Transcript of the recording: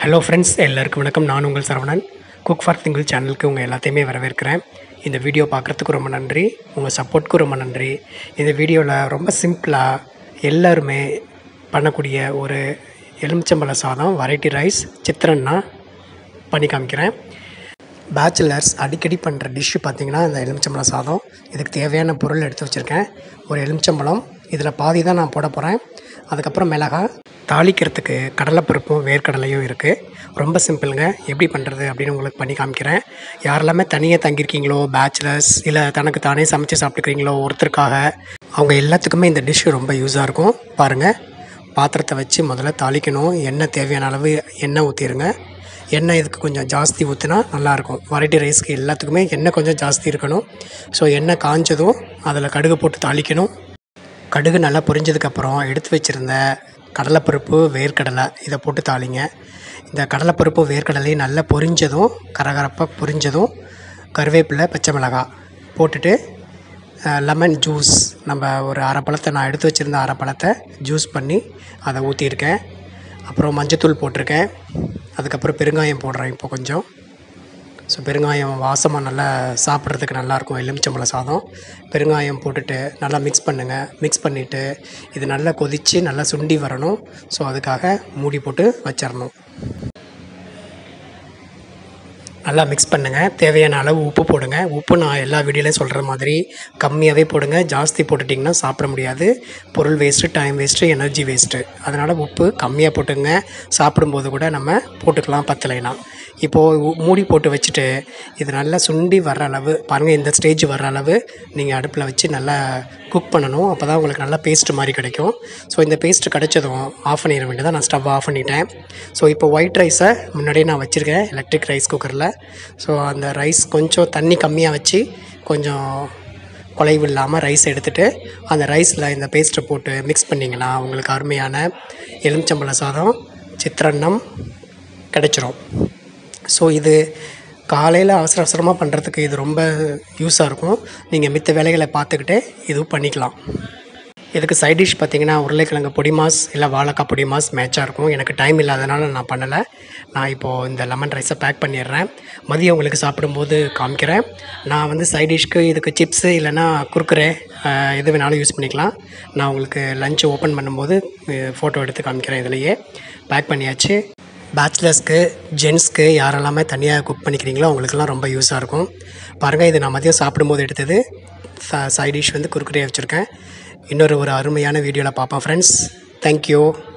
hello friends எல்லாருக்கும் வணக்கம் நான் உங்கள் சரவணன் குக் ஃபார் திங்கிள் சேனலுக்கு உங்கள் எல்லாத்தையுமே வரவேற்கிறேன் இந்த வீடியோ பார்க்குறதுக்கு ரொம்ப நன்றி உங்கள் சப்போர்ட்க்கு ரொம்ப நன்றி இந்த வீடியோவில் ரொம்ப சிம்பிளாக எல்லாருமே பண்ணக்கூடிய ஒரு எலுமிச்சம்பழ சாதம் வெரைட்டி ரைஸ் சித்திரன்னா பண்ணி காமிக்கிறேன் பேச்சுலர்ஸ் அடிக்கடி பண்ணுற டிஷ்ஷு பார்த்தீங்கன்னா இந்த எலுமிச்சம்பழம் சாதம் இதுக்கு தேவையான பொருள் எடுத்து வச்சுருக்கேன் ஒரு எலுமிச்சம்பழம் இதில் பாதி தான் நான் போட போகிறேன் அதுக்கப்புறம் மிளகாய் தாளிக்கிறதுக்கு கடலைப்பருப்பும் வேர்க்கடலையும் இருக்குது ரொம்ப சிம்பிளுங்க எப்படி பண்ணுறது அப்படின்னு உங்களுக்கு பண்ணி காமிக்கிறேன் யாரெல்லாமே தனியாக தங்கியிருக்கீங்களோ பேச்சுலர்ஸ் இல்லை தனக்கு தானே சமைச்சு சாப்பிட்டுக்கிறீங்களோ ஒருத்தருக்காக அவங்க எல்லாத்துக்குமே இந்த டிஷ்ஷு ரொம்ப யூஸாக இருக்கும் பாருங்கள் பாத்திரத்தை வச்சு முதல்ல தாளிக்கணும் எண்ணெய் தேவையான அளவு எண்ணெய் ஊற்றிடுங்க எண்ணெய் இதுக்கு கொஞ்சம் ஜாஸ்தி ஊற்றினா நல்லாயிருக்கும் வெரைட்டி ரைஸ்க்கு எல்லாத்துக்குமே எண்ணெய் கொஞ்சம் ஜாஸ்தி இருக்கணும் ஸோ எண்ணெய் காஞ்சதும் அதில் கடுகு போட்டு தாளிக்கணும் கடுகு நல்லா பொரிஞ்சதுக்கப்புறம் எடுத்து வச்சுருந்த கடலைப்பருப்பு வேர்க்கடலை இதை போட்டு தாளிங்க இந்த கடலைப்பருப்பு வேர்க்கடலையும் நல்லா பொரிஞ்சதும் கரகரப்பாக பொரிஞ்சதும் கருவேப்பிலை பச்சை மிளகாய் போட்டுட்டு லெமன் ஜூஸ் நம்ம ஒரு அரை பழத்தை நான் எடுத்து வச்சுருந்த அரை பழத்தை ஜூஸ் பண்ணி அதை ஊற்றிருக்கேன் அப்புறம் மஞ்சத்தூள் போட்டிருக்கேன் அதுக்கப்புறம் பெருங்காயம் போடுறேன் இப்போ கொஞ்சம் ஸோ பெருங்காயம் வாசமாக நல்லா சாப்பிட்றதுக்கு நல்லாயிருக்கும் எலுமிச்சம்பழ சாதம் பெருங்காயம் போட்டுட்டு நல்லா மிக்ஸ் பண்ணுங்கள் மிக்ஸ் பண்ணிவிட்டு இது நல்லா கொதித்து நல்லா சுண்டி வரணும் ஸோ அதுக்காக மூடி போட்டு வச்சிடணும் நல்லா மிக்ஸ் பண்ணுங்கள் தேவையான அளவு உப்பு போடுங்க உப்பு நான் எல்லா வீடியோலையும் சொல்கிற மாதிரி கம்மியாகவே போடுங்க ஜாஸ்தி போட்டுட்டிங்கன்னா சாப்பிட முடியாது பொருள் waste time waste energy waste அதனால் உப்பு கம்மியாக போட்டுங்க சாப்பிடும்போது கூட நம்ம போட்டுக்கலாம் பத்தலைனா இப்போது உ- மூடி போட்டு வச்சுட்டு இது நல்லா சுண்டி வர்ற அளவு பாருங்கள் இந்த ஸ்டேஜ் வர்ற அளவு நீங்கள் அடுப்பில் வச்சு நல்லா குக் பண்ணணும் அப்போ தான் உங்களுக்கு நல்லா பேஸ்ட் மாதிரி கிடைக்கும் ஸோ இந்த பேஸ்ட் கிடைச்சதும் ஆஃப் பண்ணிட வேண்டியதான் நான் ஸ்டவ் ஆஃப் பண்ணிட்டேன் ஸோ இப்போ ஒயிட் ரைஸை முன்னாடியே நான் வச்சுருக்கேன் எலக்ட்ரிக் ரைஸ் குக்கரில் ஸோ அந்த ரைஸ் கொஞ்சம் தண்ணி கம்மியாக வச்சு கொஞ்சம் குலைவு இல்லாமல் ரைஸ் எடுத்துகிட்டு அந்த ரைஸில் இந்த பேஸ்ட்டை போட்டு மிக்ஸ் பண்ணிங்கன்னா உங்களுக்கு அருமையான எலுமிச்சம்பழ சாதம் சித்திரன்னம் கிடைச்சிரும் ஸோ இது காலையில் அவசர அவசரமாக பண்ணுறதுக்கு இது ரொம்ப யூஸாக இருக்கும் நீங்கள் மித்த வேலைகளை பார்த்துக்கிட்டே இதுவும் பண்ணிக்கலாம் இதுக்கு சைட் டிஷ் பார்த்தீங்கன்னா உருளைக்கிழங்கு பொடி மாஸ் இல்லை வாழைக்காய் பொடி மாஸ் மேட்சாக இருக்கும் எனக்கு டைம் இல்லாதனால நான் பண்ணலை நான் இப்போது இந்த லெமன் ரைஸை பேக் பண்ணிடுறேன் மதியம் உங்களுக்கு சாப்பிடும்போது காமிக்கிறேன் நான் வந்து சைட் டிஷ்க்கு இதுக்கு சிப்ஸு இல்லைன்னா குறுக்குறே அஹ், எது வேணாலும் யூஸ் பண்ணிக்கலாம் நான் உங்களுக்கு லஞ்ச் ஓப்பன் பண்ணும்போது ஃபோட்டோ எடுத்து காமிக்கிறேன் இதுலையே பேக் பண்ணியாச்சு பேச்சுலர்ஸ்க்கு ஜென்ஸ்க்கு யாரெல்லாமே தனியாக குக் பண்ணிக்கிறீங்களோ அவங்களுக்குலாம் ரொம்ப யூஸாக இருக்கும் பாருங்கள் இது நான் மதியம் சாப்பிடும்போது எடுத்தது சைட் டிஷ் வந்து குறுக்குறே வச்சுருக்கேன் இன்னொரு ஒரு அருமையான வீடியோவில் பார்ப்போம் ஃப்ரெண்ட்ஸ் தேங்க்யூ